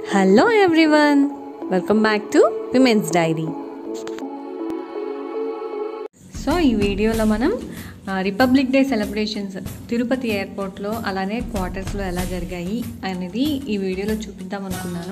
hello everyone welcome back to women's diary so ఈ వీడియోలో మనం ఆ, రిపబ్లిక్ డే సెలబ్రేషన్స్ తిరుపతి ఎయిర్పోర్ట్లో అలానే క్వార్టర్స్లో ఎలా జరిగాయి అనేది ఈ వీడియోలో చూపిద్దాం అనుకున్నాను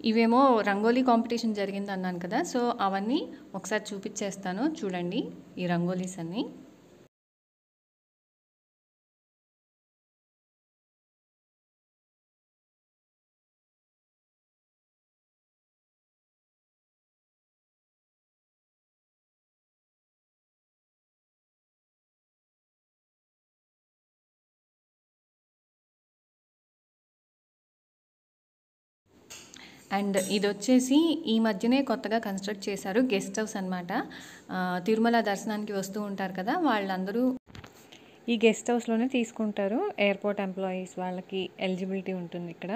ఇవేమో రంగోలీ కాంపిటీషన్ జరిగింది అన్నాను కదా సో అవన్నీ ఒకసారి చూపించేస్తాను చూడండి ఈ రంగోలీస్ అన్నీ అండ్ ఇది వచ్చేసి ఈ మధ్యనే కొత్తగా కన్స్ట్రక్ట్ చేశారు గెస్ట్ హౌస్ అనమాట తిరుమల దర్శనానికి వస్తూ ఉంటారు కదా వాళ్ళందరూ ఈ గెస్ట్ హౌస్లోనే తీసుకుంటారు ఎయిర్పోర్ట్ ఎంప్లాయీస్ వాళ్ళకి ఎలిజిబిలిటీ ఉంటుంది ఇక్కడ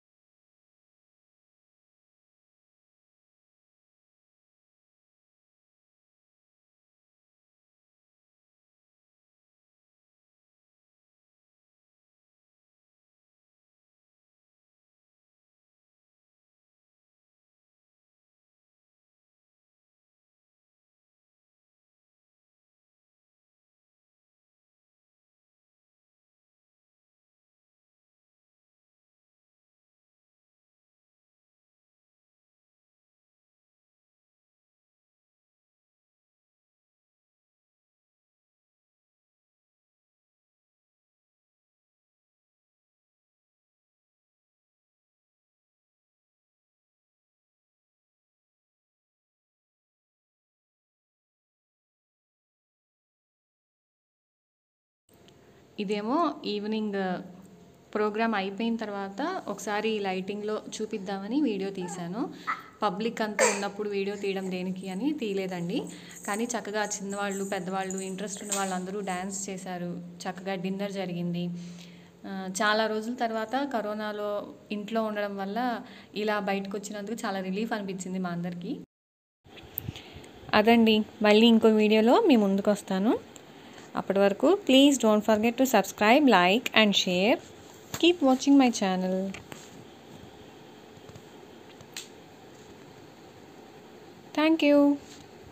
ఇదేమో ఈవినింగ్ ప్రోగ్రామ్ అయిపోయిన తర్వాత ఒకసారి లైటింగ్లో చూపిద్దామని వీడియో తీశాను పబ్లిక్ అంతా ఉన్నప్పుడు వీడియో తీయడం దేనికి అని తీయలేదండి కానీ చక్కగా చిన్నవాళ్ళు పెద్దవాళ్ళు ఇంట్రెస్ట్ ఉన్న వాళ్ళందరూ డ్యాన్స్ చేశారు చక్కగా డిన్నర్ జరిగింది ఆ, చాలా రోజుల తర్వాత కరోనాలో ఇంట్లో ఉండడం వల్ల ఇలా బయటకు వచ్చినందుకు చాలా రిలీఫ్ అనిపించింది మా అందరికీ అదండి మళ్ళీ ఇంకో వీడియోలో మీ ముందుకు వస్తాను అప్పటి వరకు please don't forget to subscribe like and share keep watching my channel thank you